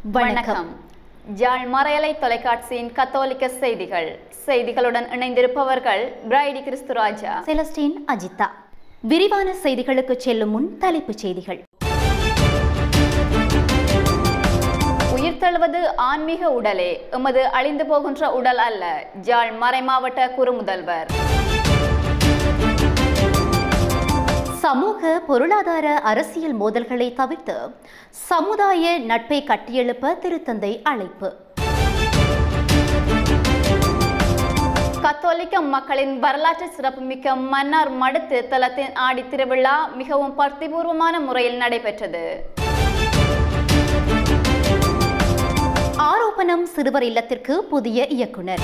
வணக்கம் ஜாழ் மறையலை தொலைக்காட்சியின் கத்தோலிக்க செய்திகள் செய்திகளுடன் இணைந்திருப்பவர்கள் பிரைடி கிறிஸ்துராஜா செலஸ்டீன் அஜிதா விரிவான செய்திகளுக்கு செல்லும் முன் தலைப்புச் செய்திகள் உயிர் தழுவது ஆன்மீக உடலே எமது அழிந்து போகின்ற உடல் அல்ல ஜாழ் மறைமாவட்ட குறுமுதல்வர் சமூக பொருளாதார அரசியல் மோதல்களை தவிர்த்து சமுதாய நட்பை கட்டியெழுப்ப திருத்தந்தை அழைப்பு கத்தோலிக்க மக்களின் வரலாற்று சிறப்புமிக்க மன்னார் மடுத்து தலத்தின் ஆடி திருவிழா மிகவும் பக்திபூர்வமான முறையில் நடைபெற்றது ஆரோப்பணம் சிறுவர் இல்லத்திற்கு புதிய இயக்குனர்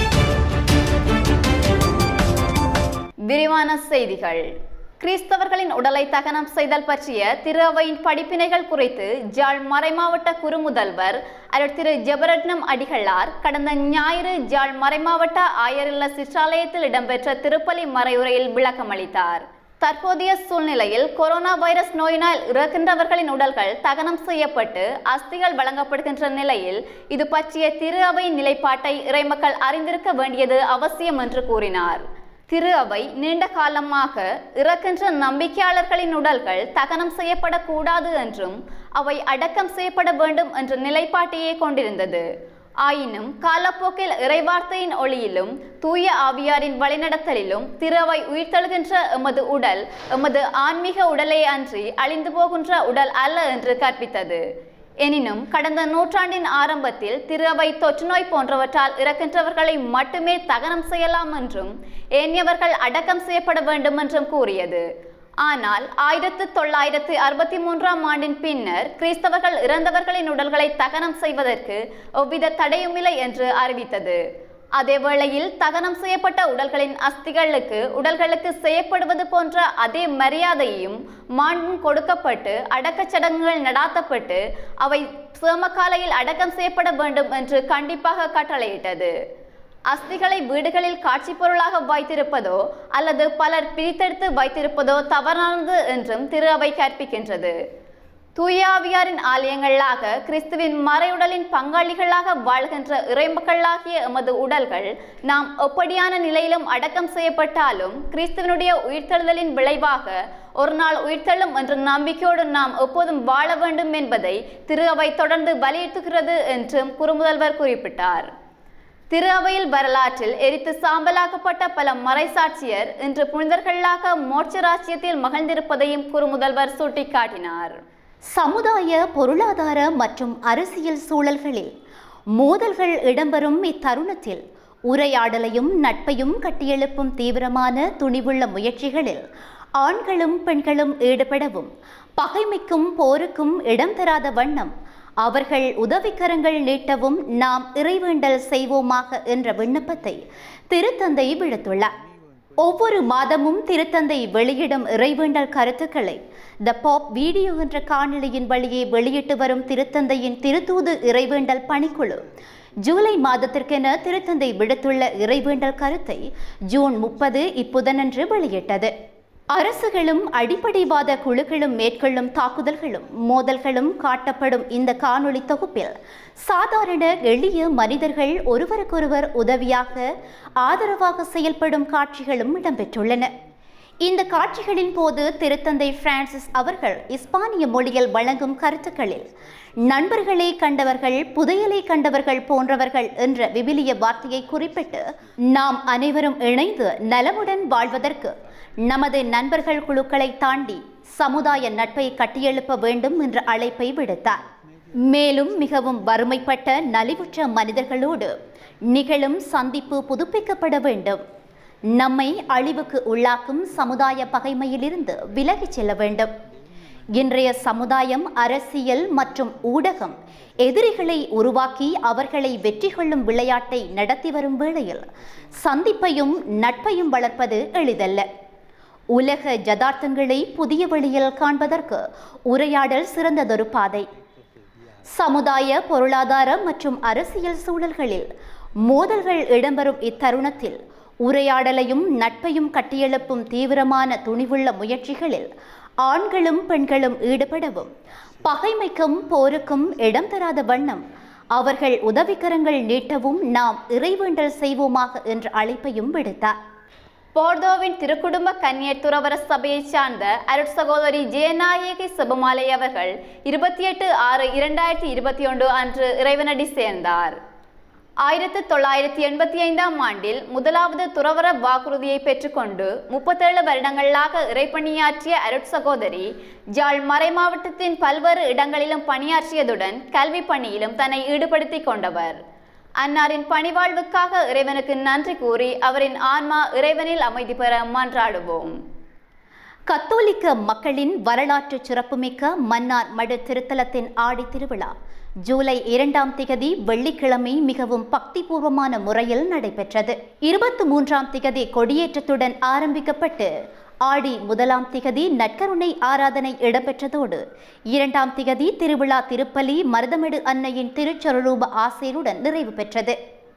விரிவான செய்திகள் கிறிஸ்தவர்களின் உடலை தகனம் செய்தல் பற்றிய திரு அவையின் படிப்பினைகள் குறித்து ஜாழ் மறைமாவட்ட குறுமுதல்வர் அருள் திரு ஜெபரட்னம் அடிகளார் கடந்த ஞாயிறு ஜாழ் மறைமாவட்ட ஆயரில்ல சிற்றாலயத்தில் இடம்பெற்ற திருப்பலி மறையுரையில் விளக்கமளித்தார் தற்போதைய சூழ்நிலையில் கொரோனா வைரஸ் நோயினால் இறக்கின்றவர்களின் உடல்கள் தகனம் செய்யப்பட்டு அஸ்திகள் வழங்கப்படுகின்ற நிலையில் இது பற்றிய திரு அவையின் நிலைப்பாட்டை இறைமக்கள் அறிந்திருக்க வேண்டியது அவசியம் என்று கூறினார் திரு அவை நீண்ட காலமாக இறக்கின்ற நம்பிக்கையாளர்களின் உடல்கள் தகனம் செய்யப்படக்கூடாது என்றும் அவை அடக்கம் செய்யப்பட வேண்டும் என்ற நிலைப்பாட்டையே கொண்டிருந்தது ஆயினும் காலப்போக்கில் இறைவார்த்தையின் ஒளியிலும் தூய ஆவியாரின் வழிநடத்தலிலும் திரு அவை உயிர்த்தெழுகின்ற எமது உடல் எமது ஆன்மீக உடலே அன்றி அழிந்து போகின்ற உடல் அல்ல என்று கற்பித்தது எனினும் கடந்த நூற்றாண்டின் ஆரம்பத்தில் திரு அவை தொற்றுநோய் போன்றவற்றால் இறக்கின்றவர்களை மட்டுமே தகனம் செய்யலாம் என்றும் ஏனையவர்கள் அடக்கம் செய்யப்பட வேண்டும் என்றும் கூறியது ஆனால் ஆயிரத்து தொள்ளாயிரத்து அறுபத்தி மூன்றாம் ஆண்டின் பின்னர் கிறிஸ்தவர்கள் இறந்தவர்களின் உடல்களை தகனம் செய்வதற்கு எவ்வித தடையுமில்லை என்று அறிவித்தது அதேவேளையில் தகனம் செய்யப்பட்ட உடல்களின் அஸ்திகளுக்கு உடல்களுக்கு செய்யப்படுவது போன்ற அதே மரியாதையும் மாண்பும் கொடுக்கப்பட்டு அடக்கச் சடங்குகள் நடாத்தப்பட்டு அவை சேமக்காலையில் அடக்கம் செய்யப்பட வேண்டும் என்று கண்டிப்பாக கட்டளையிட்டது அஸ்திகளை வீடுகளில் காட்சி பொருளாக வைத்திருப்பதோ அல்லது பலர் பிரித்தெடுத்து வைத்திருப்பதோ தவறானது என்றும் திரு அவை கற்பிக்கின்றது தூயாவியாரின் ஆலயங்களாக கிறிஸ்துவின் மறையுடலின் பங்காளிகளாக வாழ்கின்ற இறைமக்களாகிய எமது உடல்கள் நாம் எப்படியான நிலையிலும் அடக்கம் செய்யப்பட்டாலும் கிறிஸ்துவனுடைய உயிர்த்தெழுதலின் விளைவாக ஒரு நாள் உயிர்த்தெழும் என்ற நம்பிக்கையோடு நாம் எப்போதும் வாழ வேண்டும் என்பதை திரு அவை தொடர்ந்து வலியுறுத்துகிறது என்றும் குறுமுதல்வர் குறிப்பிட்டார் திரு அவையில் வரலாற்றில் எரித்து சாம்பலாக்கப்பட்ட பல மறைசாட்சியர் இன்று புனிதர்களாக மோட்ச ராஜ்யத்தில் மகிழ்ந்திருப்பதையும் குறுமுதல்வர் சுட்டிக்காட்டினார் சமுதாய பொருளாதார மற்றும் அரசியல் சூழல்களில் மோதல்கள் இடம்பெறும் இத்தருணத்தில் உரையாடலையும் நட்பையும் கட்டியெழுப்பும் தீவிரமான துணிவுள்ள முயற்சிகளில் ஆண்களும் பெண்களும் ஈடுபடவும் பகைமைக்கும் போருக்கும் இடம் தராத வண்ணம் அவர்கள் உதவிக்கரங்கள் நீட்டவும் நாம் இறைவேண்டல் செய்வோமாக என்ற விண்ணப்பத்தை திருத்தந்தை விடுத்துள்ளார் ஒவ்வொரு மாதமும் திருத்தந்தை வெளியிடும் இறைவேண்டல் கருத்துக்களை த பாப் வீடியோ என்ற காணொளியின் வழியே வெளியிட்டு வரும் திருத்தந்தையின் திருத்தூது இறைவேண்டல் பணிக்குழு ஜூலை மாதத்திற்கென திருத்தந்தை விடுத்துள்ள இறைவேண்டல் கருத்தை ஜூன் முப்பது இப்புதனன்று வெளியிட்டது அரசுகளும் அடிப்படைவாத குழுக்களும் மேற்கொள்ளும் தாக்குதல்களும் மோதல்களும் காட்டப்படும் இந்த காணொளி தொகுப்பில் சாதாரண எளிய மனிதர்கள் ஒருவருக்கொருவர் உதவியாக ஆதரவாக செயல்படும் காட்சிகளும் இடம்பெற்றுள்ளன இந்த காட்சிகளின் போது திருத்தந்தை பிரான்சிஸ் அவர்கள் இஸ்பானிய மொழியில் வழங்கும் கருத்துக்களில் நண்பர்களை கண்டவர்கள் புதையலை கண்டவர்கள் போன்றவர்கள் என்ற விவிலிய வார்த்தையை குறிப்பிட்டு நாம் அனைவரும் இணைந்து நலமுடன் வாழ்வதற்கு நமது நண்பர்கள் குழுக்களை தாண்டி சமுதாய நட்பை கட்டியெழுப்ப வேண்டும் என்ற அழைப்பை விடுத்தார் மேலும் மிகவும் வறுமைப்பட்ட நலிவுற்ற மனிதர்களோடு நிகழும் சந்திப்பு புதுப்பிக்கப்பட வேண்டும் நம்மை அழிவுக்கு உள்ளாக்கும் சமுதாய பகைமையிலிருந்து விலகிச் செல்ல வேண்டும் இன்றைய சமுதாயம் அரசியல் மற்றும் ஊடகம் எதிரிகளை உருவாக்கி அவர்களை வெற்றி கொள்ளும் விளையாட்டை நடத்தி வரும் வேளையில் சந்திப்பையும் நட்பையும் வளர்ப்பது எளிதல்ல உலக ஜதார்த்தங்களை புதிய வழியில் காண்பதற்கு உரையாடல் சிறந்ததொரு பாதை சமுதாய பொருளாதார மற்றும் அரசியல் சூழல்களில் மோதல்கள் இடம்பெறும் இத்தருணத்தில் உரையாடலையும் நட்பையும் கட்டியெழுப்பும் தீவிரமான துணிவுள்ள முயற்சிகளில் ஆண்களும் பெண்களும் ஈடுபடவும் பகைமைக்கும் போருக்கும் இடம் தராத வண்ணம் அவர்கள் உதவிக்கரங்கள் நீட்டவும் நாம் இறைவேண்டல் செய்வோமாக என்ற அழைப்பையும் விடுத்தார் போர்தோவின் திருக்குடும்ப கன்னியர் துறவர சபையைச் சார்ந்த அருட் சகோதரி ஜெயநாயகி சுபமாலை அவர்கள் இருபத்தி எட்டு ஆறு இரண்டாயிரத்தி இருபத்தி ஒன்று அன்று இறைவனடி சேர்ந்தார் ஆயிரத்து தொள்ளாயிரத்தி எண்பத்தி ஐந்தாம் ஆண்டில் முதலாவது துறவர வாக்குறுதியை பெற்றுக்கொண்டு முப்பத்தேழு வருடங்களாக இறைப்பணியாற்றிய அருட் சகோதரி ஜாழ் மறை மாவட்டத்தின் பல்வேறு இடங்களிலும் பணியாற்றியதுடன் கல்வி பணியிலும் தன்னை ஈடுபடுத்திக் கொண்டவர் அன்னாரின் பணிவாழ்வுக்காக இறைவனுக்கு நன்றி கூறி அவரின் ஆன்மா இறைவனில் அமைதி பெற மன்றாடுவோம் கத்தோலிக்க மக்களின் வரலாற்று சிறப்புமிக்க மன்னார் மடு திருத்தலத்தின் ஆடி திருவிழா ஜூலை இரண்டாம் திகதி வெள்ளிக்கிழமை மிகவும் பக்திபூர்வமான முறையில் நடைபெற்றது இருபத்தி மூன்றாம் திகதி கொடியேற்றத்துடன் ஆரம்பிக்கப்பட்டு ஆடி முதலாம் திகதி நற்கருணை ஆராதனை இடம்பெற்றதோடு இரண்டாம் திகதி திருவிழா திருப்பலி மருதமிடு அன்னையின் திருச்சொரூப ஆசையுடன் நிறைவு பெற்றது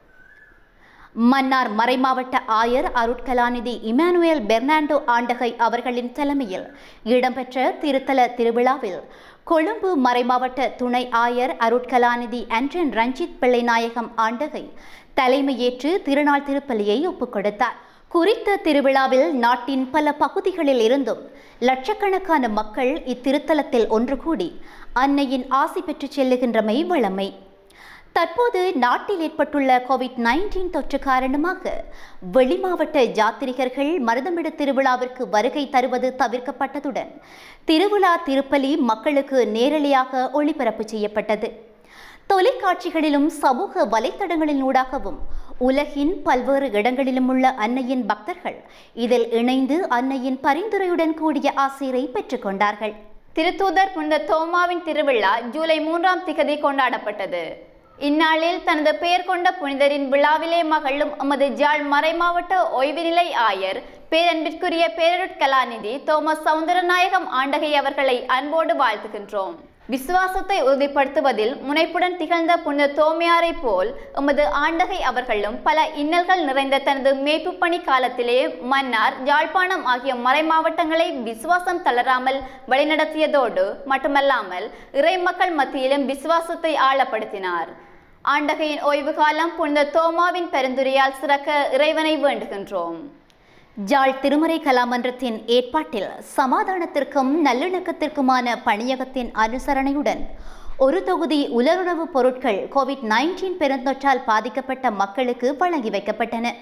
மன்னார் மறைமாவட்ட ஆயர் அருட்கலாநிதி இமானுவேல் பெர்னாண்டோ ஆண்டகை அவர்களின் தலைமையில் இடம்பெற்ற திருத்தல திருவிழாவில் கொழும்பு மறைமாவட்ட துணை ஆயர் அருட்கலாநிதி ஆண்டன் ரஞ்சித் பிள்ளைநாயகம் ஆண்டகை தலைமையேற்று திருநாள் திருப்பலியை ஒப்புக்கொடுத்தார் குறித்த திருவிழாவில் நாட்டின் பல பகுதிகளில் இருந்தும் லட்சக்கணக்கான மக்கள் இத்திருத்தலத்தில் ஒன்று கூடி அன்னையின் ஆசி பெற்றுச் செல்லுகின்றமை வழமை தற்போது நாட்டில் ஏற்பட்டுள்ள கோவிட் நைன்டீன் தொற்று காரணமாக வெளிமாவட்ட யாத்திரிகர்கள் மருதமிடு திருவிழாவிற்கு வருகை தருவது தவிர்க்கப்பட்டதுடன் திருவிழா திருப்பலி மக்களுக்கு நேரலையாக ஒளிபரப்பு செய்யப்பட்டது தொலைக்காட்சிகளிலும் சமூக வலைத்தடங்களினூடாகவும் உலகின் பல்வேறு இடங்களிலும் உள்ள அன்னையின் பக்தர்கள் இதில் இணைந்து அன்னையின் பரிந்துரையுடன் கூடிய ஆசிரை பெற்றுக்கொண்டார்கள் திருத்தூதர் புனித தோமாவின் திருவிழா ஜூலை மூன்றாம் திகதி கொண்டாடப்பட்டது இந்நாளில் தனது பெயர் கொண்ட புனிதரின் விழாவிலே மகளும் எமது ஜாழ் மறைமாவட்ட ஓய்வுநிலை ஆயர் பேரன்பிற்குரிய பேரருட்கலாநிதி தோமஸ் சவுந்தரநாயகம் ஆண்டகை அவர்களை அன்போடு வாழ்த்துகின்றோம் விசுவாசத்தை உறுதிப்படுத்துவதில் முனைப்புடன் திகழ்ந்த புனித தோமையாரை போல் எமது ஆண்டகை அவர்களும் பல இன்னல்கள் நிறைந்த தனது மேய்ப்பு பணி காலத்திலே மன்னார் யாழ்ப்பாணம் ஆகிய மறை மாவட்டங்களை விசுவாசம் தளராமல் வழிநடத்தியதோடு மட்டுமல்லாமல் இறை மக்கள் மத்தியிலும் விசுவாசத்தை ஆழப்படுத்தினார் ஆண்டகையின் ஓய்வு காலம் புனித தோமாவின் பரிந்துரையால் சிறக்க இறைவனை வேண்டுகின்றோம் ஜாழ் திருமறை கலாமன்றத்தின் ஏற்பாட்டில் சமாதானத்திற்கும் நல்லிணக்கத்திற்குமான பணியகத்தின் அனுசரணையுடன் ஒரு தொகுதி உலருணவுப் பொருட்கள் கோவிட் நைன்டீன் பெருந்தொற்றால் பாதிக்கப்பட்ட மக்களுக்கு வழங்கி வைக்கப்பட்டன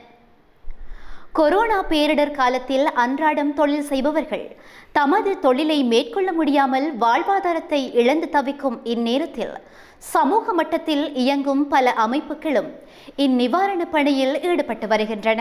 கொரோனா பேரிடர் காலத்தில் அன்றாடம் தொழில் செய்பவர்கள் தமது தொழிலை மேற்கொள்ள முடியாமல் வாழ்வாதாரத்தை இழந்து தவிக்கும் இந்நேரத்தில் சமூக மட்டத்தில் இயங்கும் பல அமைப்புகளும் இந்நிவாரணப் பணியில் ஈடுபட்டு வருகின்றன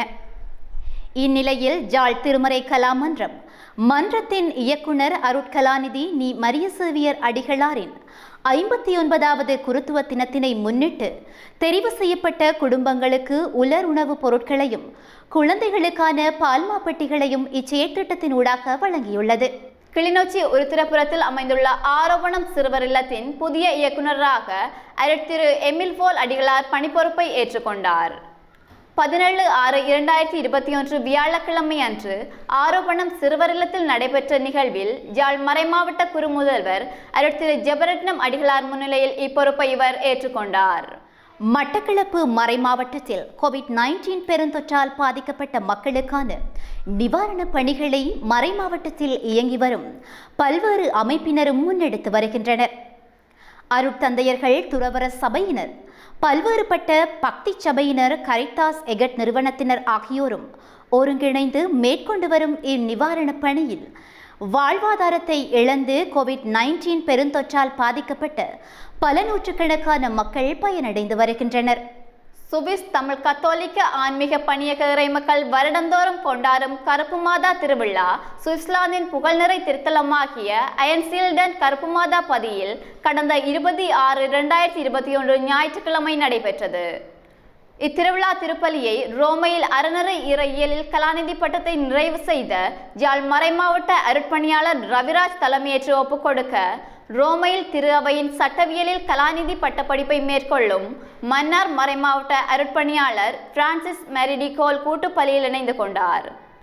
இந்நிலையில் ஜாழ் திருமறை கலாமன்றம் மன்றத்தின் இயக்குனர் அருட்கலாநிதி நீ மரியசேவியர் அடிகளாரின் ஐம்பத்தி ஒன்பதாவது குருத்துவ தினத்தினை முன்னிட்டு தெரிவு செய்யப்பட்ட குடும்பங்களுக்கு உலர் உணவுப் பொருட்களையும் குழந்தைகளுக்கான பால்மா பெட்டிகளையும் இச்செயற்திட்டத்தினூடாக வழங்கியுள்ளது கிளிநொச்சி உருத்திரபுரத்தில் அமைந்துள்ள ஆரோபணம் சிறுவர் இல்லத்தின் புதிய இயக்குநராக அருட்திரு எமில் போல் அடிகளார் பணிப்பொறுப்பை ஏற்றுக்கொண்டார் பதினேழு ஆறு இரண்டாயிரத்தி இருபத்தி ஒன்று வியாழக்கிழமை அன்று ஆரோபணம் சிறுவர் இல்லத்தில் நடைபெற்ற நிகழ்வில் ஜாழ் மறைமாவட்ட குறுமுதல்வர் அருட்திரு ஜெபரட்னம் அடிகளார் முன்னிலையில் இப்பொறுப்பை இவர் ஏற்றுக்கொண்டார் மட்டக்களப்பு மறைமாவட்டத்தில் கோவிட் நைன்டீன் பெருந்தொற்றால் பாதிக்கப்பட்ட மக்களுக்கான நிவாரணப் பணிகளை மறைமாவட்டத்தில் இயங்கி வரும் பல்வேறு அமைப்பினரும் முன்னெடுத்து வருகின்றனர் அருட்தந்தையர்கள் துறவர சபையினர் பல்வேறுபட்ட பக்தி சபையினர் கரித்தாஸ் எகட் நிறுவனத்தினர் ஆகியோரும் ஒருங்கிணைந்து மேற்கொண்டு வரும் இந்நிவாரணப் பணியில் வாழ்வாதாரத்தை இழந்து கோவிட் நைன்டீன் பெருந்தொற்றால் பாதிக்கப்பட்ட பல நூற்றுக்கணக்கான மக்கள் பயனடைந்து வருகின்றனர் சுவிஸ் தமிழ் கத்தோலிக்க ஆன்மீக பணியக இறைமக்கள் வருடந்தோறும் கொண்டாடும் கருப்பு மாதா திருவிழா சுவிட்சர்லாந்தின் புகழ்நிறை திருத்தலமாகிய அயன்சீல்டன் கருப்பு மாதா பதியில் கடந்த இருபத்தி ஆறு இரண்டாயிரத்தி இருபத்தி ஒன்று ஞாயிற்றுக்கிழமை நடைபெற்றது இத்திருவிழா திருப்பலியை ரோமையில் அறநறை இறையியலில் கலாநிதி பட்டத்தை நிறைவு செய்த ஜாழ் மறைமாவட்ட அருட்பணியாளர் ரவிராஜ் தலைமையேற்று ஒப்புக்கொடுக்க ரோமையில் திரு அவையின் சட்டவியலில் கலாநிதி பட்டப்படிப்பை மேற்கொள்ளும் மன்னார் மறைமாவட்ட அருட்பணியாளர் பிரான்சிஸ் மெரிடிகோல் கூட்டுப்பலியில் இணைந்து கொண்டார்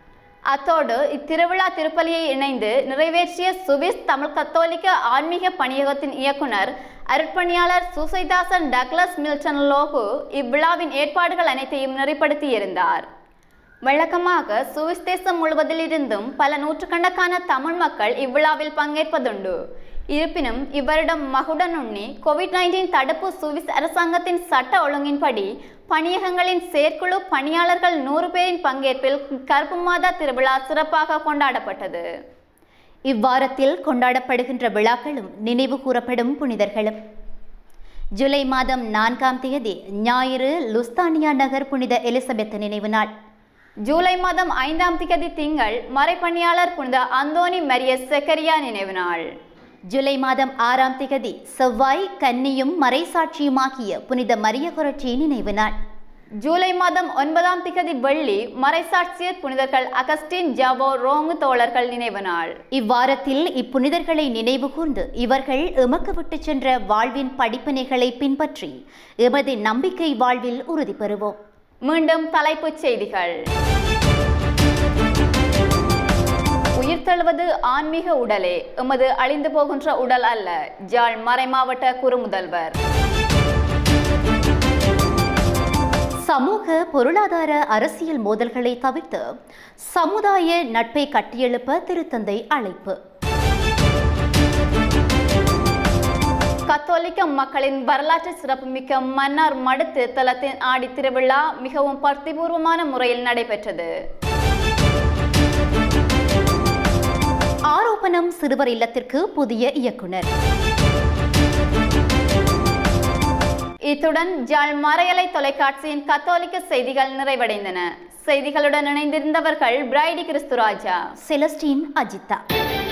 அத்தோடு இத்திருவிழா திருப்பலியை இணைந்து நிறைவேற்றிய சுவிஸ் தமிழ் கத்தோலிக்க ஆன்மீக பணியகத்தின் இயக்குனர் அருட்பணியாளர் சுசைதாசன் டக்ளஸ் மில்டன் லோகு இவ்விழாவின் ஏற்பாடுகள் அனைத்தையும் நெறிப்படுத்தியிருந்தார் வழக்கமாக சுவிஸ் தேசம் முழுவதிலிருந்தும் பல நூற்றுக்கணக்கான தமிழ் மக்கள் இவ்விழாவில் பங்கேற்பதுண்டு இருப்பினும் இவ்வருடம் மகுடன் உண்ணி கோவிட் நைன்டீன் தடுப்பு சுவிஸ் அரசாங்கத்தின் சட்ட ஒழுங்கின்படி பணியகங்களின் செயற்குழு பணியாளர்கள் நூறு பேரின் பங்கேற்பில் கருப்பு மாதா திருவிழா சிறப்பாக கொண்டாடப்பட்டது இவ்வாரத்தில் கொண்டாடப்படுகின்ற விழாக்களும் நினைவு கூறப்படும் புனிதர்களும் ஜூலை மாதம் நான்காம் தேதி ஞாயிறு லுஸ்தானியா நகர் புனித எலிசபெத் நினைவு நாள் ஜூலை மாதம் ஐந்தாம் திகதி திங்கள் மறைப்பணியாளர் புனித அந்தோனி மரிய செக்கரியா நினைவு நாள் ஜூலை மாதம் ஆறாம் திகதி செவ்வாய் கன்னியும் மறைசாட்சியுமாகிய புனித மரிய கொரட்சி நினைவு நாள் ஜூலை மாதம் ஒன்பதாம் திகதி வெள்ளி மறைசாட்சியர் புனிதர்கள் அகஸ்டின் ஜாவோ ரோங்கு தோழர்கள் நினைவு நாள் இவ்வாரத்தில் இப்புனிதர்களை நினைவு கூர்ந்து இவர்கள் எமக்கு விட்டுச் சென்ற வாழ்வின் படிப்பினைகளை பின்பற்றி எமது நம்பிக்கை வாழ்வில் உறுதி பெறுவோம் மீண்டும் தலைப்புச் செய்திகள் உயிர்த்தெழுவது ஆன்மீக உடலே எமது அழிந்து போகின்ற உடல் அல்ல ஜாழ் மறைமாவட்ட குறுமுதல்வர் சமூக பொருளாதார அரசியல் மோதல்களை தவிர்த்து சமுதாய நட்பை கட்டியெழுப்ப திருத்தந்தை அழைப்பு கத்தோலிக்க மக்களின் வரலாற்று சிறப்புமிக்க மன்னார் மடுத்து தலத்தின் ஆடி திருவிழா மிகவும் பக்திபூர்வமான முறையில் நடைபெற்றது ஆரோப்பணம் சிறுவர் இல்லத்திற்கு புதிய இயக்குனர் இத்துடன் ஜாழ் மறையலை தொலைக்காட்சியின் கத்தோலிக்க செய்திகள் நிறைவடைந்தன செய்திகளுடன் இணைந்திருந்தவர்கள் பிரைடி கிறிஸ்துராஜா செலஸ்டீன் அஜிதா